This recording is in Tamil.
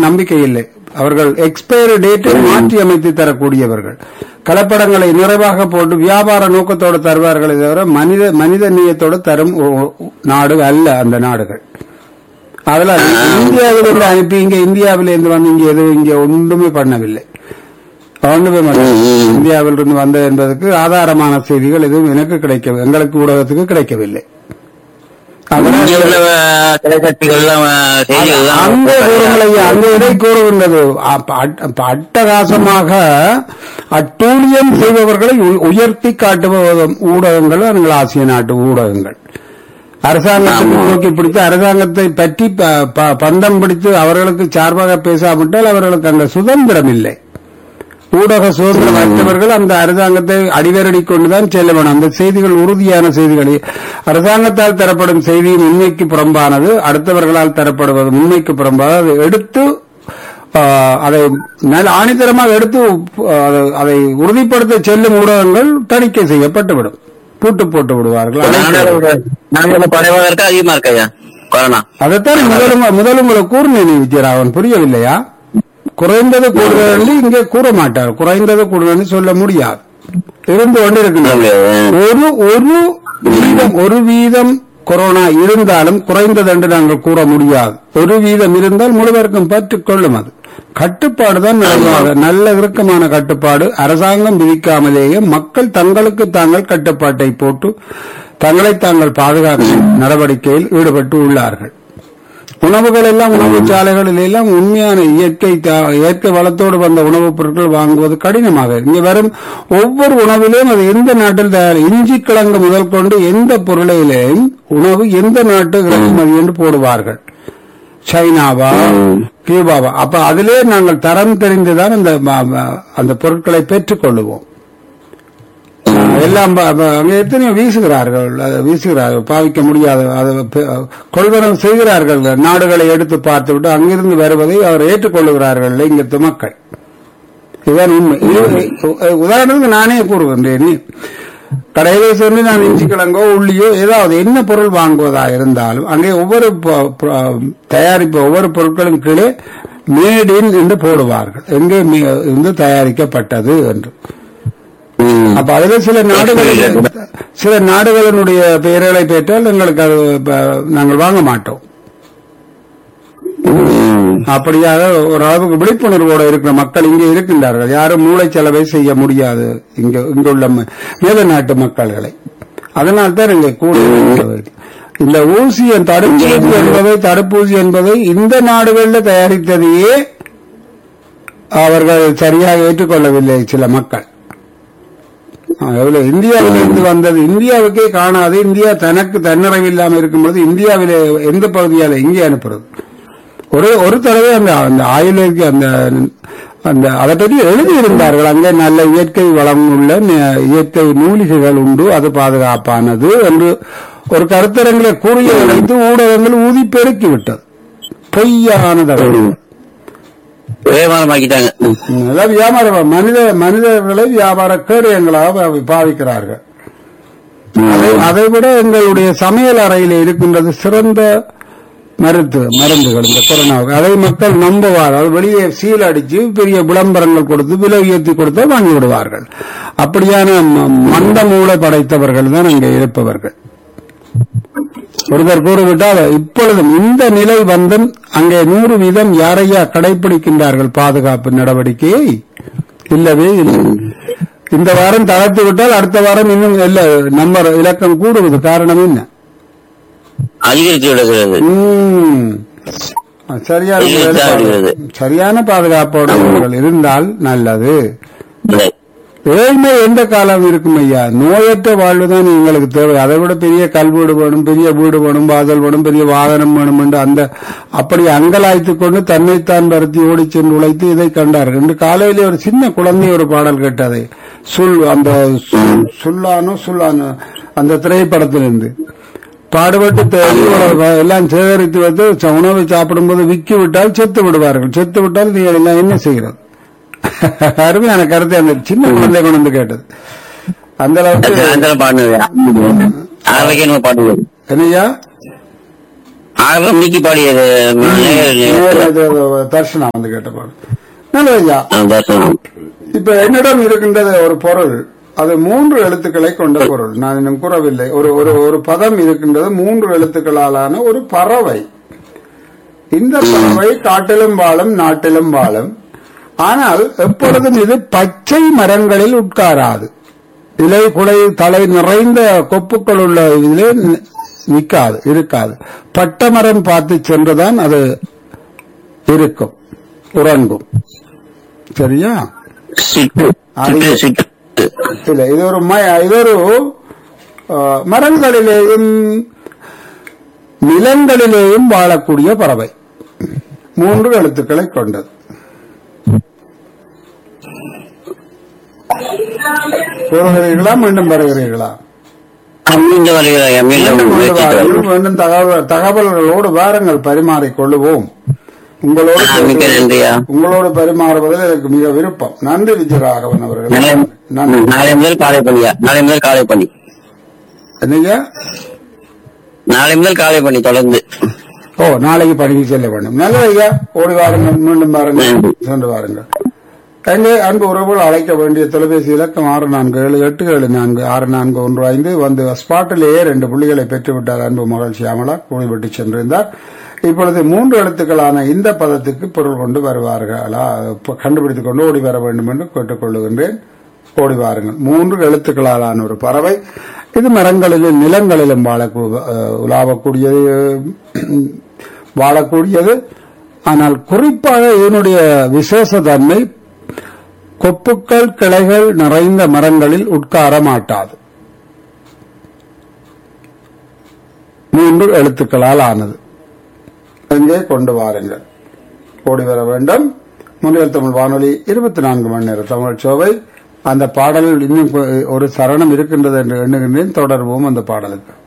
நம்பிக்கை இல்லை அவர்கள் எக்ஸ்பயரி டேட்டை மாற்றி அமைத்து தரக்கூடியவர்கள் கலப்படங்களை நிறைவாக போட்டு வியாபார நோக்கத்தோடு தருவார்களே தவிர மனித மனித நீயத்தோடு தரும் ஒ- ஒ- நாடு அல்ல அந்த நாடுகள் அதுல இந்தியாவிலிருந்து அனுப்பி இங்க இந்தியாவிலிருந்து வந்து இங்க எதுவும் இங்க ஒன்றுமே பண்ணவில்லை ஒன்றுமே பண்ணவில்லை. இந்தியாவிலிருந்து வந்தது என்பதற்கு ஆதாரமான செய்திகள் எதுவும் எனக்கு கிடைக்க எங்களுக்கு ஊடகத்துக்கு கிடைக்கவில்லை அதனால் இங்க உள்ள அஹ், தொலைக்காட்சிகள்லாம் அஹ், செய்திகள்லாம் அந்த கூறுகளை அந்த இதை கூறுகின்றது அப்ப அட்- அப்ப அட்டகாசமாக அட்டூழியம் செய்பவர்களை உ- உயர்த்தி காட்டுபவ ஊடகங்கள் எங்கள் ஆசிய நாட்டு ஊடகங்கள் அரசாங்கத்துக்கு தூக்கி பிடித்து அரசாங்கத்தை பற்றி ப- ப- பந்தம் பிடித்து அவர்களுக்கு சார்பாக பேசாவிட்டால் அவர்களுக்கு அந்த சுதந்திரம் இல்லை ஊடக சுதந்திரம் அற்றவர்கள் அந்த அரசாங்கத்தை அடிவரடி கொண்டுதான் செல்ல வேண்டும் அந்த செய்திகள் உறுதியான செய்திகள் அரசாங்கத்தால் தரப்படும் செய்தி உண்மைக்கு புறம்பானது அடுத்தவர்களால் தரப்படுவது உண்மைக்கு புறம்பானது அதை எடுத்து ஆ, அதை நல்ல ஆணித்தரமாக எடுத்து ஆ, அதை- அதை உறுதிப்படுத்த செல்லும் ஊடகங்கள் தணிக்கை செய்யப்பட்டுவிடும் பூட்டு போட்டு விடுவார்கள் அனைத்து- நாங்களோட பரவாயில்ல இருக்கா அதிகமா இருக்கா ஐயா கொரோனா அதைத்தான் முதலும் முதலும் உங்களை கூறினேன் விஜயராவன் புரியவில்லையா குறைந்தது கூடுதல் இங்கே கூற மாட்டார் குறைந்தது கூடுதல் சொல்ல முடியாது இருந்து கொண்டிருக்கின்றது ஒரு ஒரு வீதம் ஒரு வீதம் கொரோனா இருந்தாலும் குறைந்தது என்று நாங்கள் கூற முடியாது ஒரு வீதம் இருந்தால் முழுவதற்கும் பற்றிக் கொள்ளும் அது கட்டுப்பாடு தான் நல்ல நல்ல இறுக்கமான கட்டுப்பாடு அரசாங்கம் விதிக்காமலேயே மக்கள் தங்களுக்கு தாங்கள் கட்டுப்பாட்டை போட்டு தங்களை தாங்கள் பாதுகாக்கும் நடவடிக்கையில் ஈடுபட்டு உள்ளார்கள் உணவுகள் எல்லாம் உணவுச் சாலைகளில் எல்லாம் உண்மையான இயற்கை தா- இயற்கை வளத்தோடு வந்த உணவுப் பொருட்கள் வாங்குவது கடினமாக இங்கே வரும் ஒவ்வொரு உணவிலும் அது எந்த நாட்டில் தயார் இஞ்சி கிழங்கு முதல் கொண்டு எந்த பொருளையிலேயும் உணவு எந்த நாட்டு இறக்குமதி என்று போடுவார்கள் சைனாவா கியூபாவா அப்ப அதிலே நாங்கள் தரம் தெரிந்துதான் அந்த ம- ம- அந்த பொருட்களை பெற்றுக் கொள்ளுவோம் எல்லாம் ப- ப- அங்கே எத்தனையோ வீசுகிறார்கள் அதை வீசுகிறார்கள் பாவிக்க முடியாத அதை பெ- கொள்வனம் செய்கிறார்கள் நாடுகளை எடுத்து பார்த்துவிட்டு அங்கிருந்து வருவதை அவர் ஏற்றுக்கொள்ளுகிறார்கள் இங்கத்து மக்கள் இதுதான் உண்மை இது- உதாரணத்துக்கு நானே கூறுகின்றேன் கடையிலே சென்று நான் இஞ்சி கிழங்கோ உள்ளியோ ஏதாவது என்ன பொருள் வாங்குவதா இருந்தாலும் அங்கே ஒவ்வொரு ப- ப- தயாரிப்பு ஒவ்வொரு பொருட்களும் கீழே மேட் இன் என்று போடுவார்கள் எங்கே மே- இருந்து தயாரிக்கப்பட்டது என்று அப்ப அதுல சில நாடுகளில் சில நாடுகளினுடைய பெயர்களை பெற்றால் எங்களுக்கு அது ப- நாங்கள் வாங்க மாட்டோம் அப்படியாக ஒரு அளவுக்கு விழிப்புணர்வோடு இருக்கிற மக்கள் இங்கே இருக்கின்றார்கள் யாரும் மூளை செலவை செய்ய முடியாது இங்க இங்குள்ள ம- மேல நாட்டு மக்கள்களை அதனால் தான் இங்கே கூட இருக்கிறது. இந்த ஊசி தடுப்பூசி என்பதை தடுப்பூசி என்பதை இந்த நாடுகளில் தயாரித்ததையே அவர்கள் சரியாக ஏற்றுக்கொள்ளவில்லை சில மக்கள் ஆ, எவ்வளவு இந்தியாவிலிருந்து வந்தது இந்தியாவுக்கே காணாது இந்தியா தனக்கு தன்னிறைவு இல்லாமல் இருக்கும்போது இந்தியாவிலே எந்த பகுதியால இங்கே அனுப்புறது ஒரு ஒரு தடவை அந்த அந்த ஆயுளுக்கு அந்த அந்த அதை பற்றி எழுதியிருந்தார்கள் அங்கே நல்ல இயற்கை வளம் உள்ள ந- இயற்கை மூலிகைகள் உண்டு அது பாதுகாப்பானது என்று ஒரு கருத்தரங்களை கூறிய வைத்து ஊடகங்கள் ஊதி பெருக்கி விட்டது பொய்யான தகவல் வியாபாரமாக்கிட்டாங்க அதாவது வியாபாரம் மனித மனிதர்களை வியாபார கேடயங்களாக பாவிக்கிறார்கள் அதை- அதை விட எங்களுடைய சமையல் அறையில் இருக்கின்றது சிறந்த மருத்துவ மருந்துகள் இந்த கொரோனாவுக்கு அதை மக்கள் நம்புவார்கள் வெளியே சீல் அடிச்சு பெரிய விளம்பரங்கள் கொடுத்து விலை உயர்த்தி கொடுத்து வாங்கி விடுவார்கள் அப்படியான ம- மந்த மூளை படைத்தவர்கள் தான் அங்கே இருப்பவர்கள் ஒருவர் கூறிவிட்டால் இப்பொழுதும் இந்த நிலை வந்தும் அங்கே நூறு வீதம் யாரையா கடைபிடிக்கின்றார்கள் பாதுகாப்பு நடவடிக்கையை இல்லவே இல்லை இந்த வாரம் தளர்த்து விட்டால் அடுத்த வாரம் இன்னும் இல்ல நம்பர் இலக்கம் கூடுவது காரணம் என்ன அதிகரித்து விடுகிறது ம். சரியான இதுதான் வருகிறது. சரியான பாதுகாப்போடு அவர்கள் இருந்தால் நல்லது இல்லை. ஏழ்மை எந்த காலம் இருக்கும் ஐயா நோயற்ற வாழ்வுதான் எங்களுக்கு தேவை அதை விட பெரிய கல்வீடு வேணும் பெரிய வீடு வேணும் வாசல் வேணும் பெரிய வாகனம் வேணும் என்று அந்த அப்படி அங்கலாய்த்துக் கொண்டு தன்னைத்தான் வருத்தி ஓடிச் சென்று உழைத்து இதை கண்டார்கள் இன்று காலையிலே ஒரு சின்ன குழந்தை ஒரு பாடல் கேட்டதை சுல் அந்த சு- சுல்லானோ சுல்லானோ அந்த திரைப்படத்திலிருந்து பாடுபட்டு தேடி உணவு எல்லாம் சேகரித்து வைத்து ச- உணவை சாப்பிடும்போது விக்கி விட்டால் செத்து விடுவார்கள் செத்து விட்டால் நீங்கள் எல்லாம் என்ன செய்கிறது அருமையான கருத்தை அந்த சின்ன குழந்தை கொண்டு வந்து கேட்டது அந்த அளவுக்கு சாயந்தரம் பாடுனது ஆறரைக்கு நம்ம பாடுவது என்னையா ஆறு மணிக்கு பாடியது நேரா இது தர்ஷனா வந்து கேட்ட பாடு நல்லது ஐயா தர்சனம் இப்ப என்னிடம் இருக்கின்றது ஒரு பொருள் அது மூன்று எழுத்துக்களை கொண்ட பொருள் நான் இன்னும் கூறவில்லை ஒரு ஒரு ஒரு பதம் இருக்கின்றது மூன்று எழுத்துக்களாலான ஒரு பறவை இந்த பறவை காட்டிலும் வாழும் நாட்டிலும் வாழும் ஆனால் எப்பொழுதும் இது பச்சை மரங்களில் உட்காராது இலை குலை தலை நிறைந்த கொப்புக்கள் உள்ள இதிலே நி- நிக்காது இருக்காது பட்டமரம் பார்த்து சென்றுதான் அது இருக்கும் உறங்கும் சரியா சிட்டு சிட்டு சிட்டு இல்ல இது ஒரு ம- இது ஒரு அஹ், மரங்களிலேயும் நிலங்களிலேயும் வாழக்கூடிய பறவை மூன்று எழுத்துக்களை கொண்டது கூறுகிறீர்களா மீண்டும் வருகிறீர்களா மீண்டும் வருகிறாய் மீண்டும் மீண்டும் கொண்டு முயற்சித்து வாருங்கள். மீண்டும் தகவல் தகவல்களோடு வாருங்கள் பரிமாறிக் கொள்ளுவோம் உங்களோடு ஆ, மிக்க நன்றியா உங்களோடு பரிமாறுவதில் எனக்கு மிக விருப்பம் நன்றி விஜயராகவன் அவர்கள் நாளை நன்றி நாளை முதல் காலை பணியா நாளை முதல் காலை பணி என்னங்க நாளை முதல் காலை பணி தொடர்ந்து ஓ நாளைக்கு பணிக்கு செல்ல வேண்டும் நல்லது ஐயா ஓடி வாருங்கள் மீண்டும் வாருங்கள் நன்றி. சென்று வாருங்கள் எங்கே அன்பு உறவுகள் அழைக்க வேண்டிய தொலைபேசி இலக்கம் ஆறு நான்கு ஏழு எட்டு ஏழு நான்கு ஆறு நான்கு ஒன்று ஐந்து வந்து ஸ்பாட்டிலேயே ரெண்டு புள்ளிகளை பெற்றுவிட்டார் அன்பு மகள் சியாமலா கூடிவிட்டு சென்றிருந்தார் இப்பொழுது மூன்று எழுத்துக்களான இந்த பதத்துக்கு பொருள் கொண்டு வருவார்களா இப்ப கண்டுபிடித்துக் கொண்டு ஓடி வர வேண்டும் என்று கேட்டுக்கொள்ளுகின்றேன் ஓடி வாருங்கள் மூன்று எழுத்துக்களாலான ஒரு பறவை இது மரங்களிலும் நிலங்களிலும் வாழக்கூ- அஹ், உலாவக்கூடியது வாழக்கூடியது ஆனால் குறிப்பாக இதனுடைய விசேஷ தன்மை கொப்புக்கள் கிளைகள் நிறைந்த மரங்களில் உட்கார மாட்டாது மூன்று எழுத்துக்களால் ஆனது எங்கே கொண்டு வாருங்கள் ஓடி வர வேண்டும் முன்னில் தமிழ் வானொலி இருபத்தி நான்கு மணி நேர தமிழ் சோவை அந்த பாடலில் இன்னும் கொ- ஒரு சரணம் இருக்கின்றது என்று எண்ணுகின்றேன் தொடர்வோம் அந்த பாடலுக்கு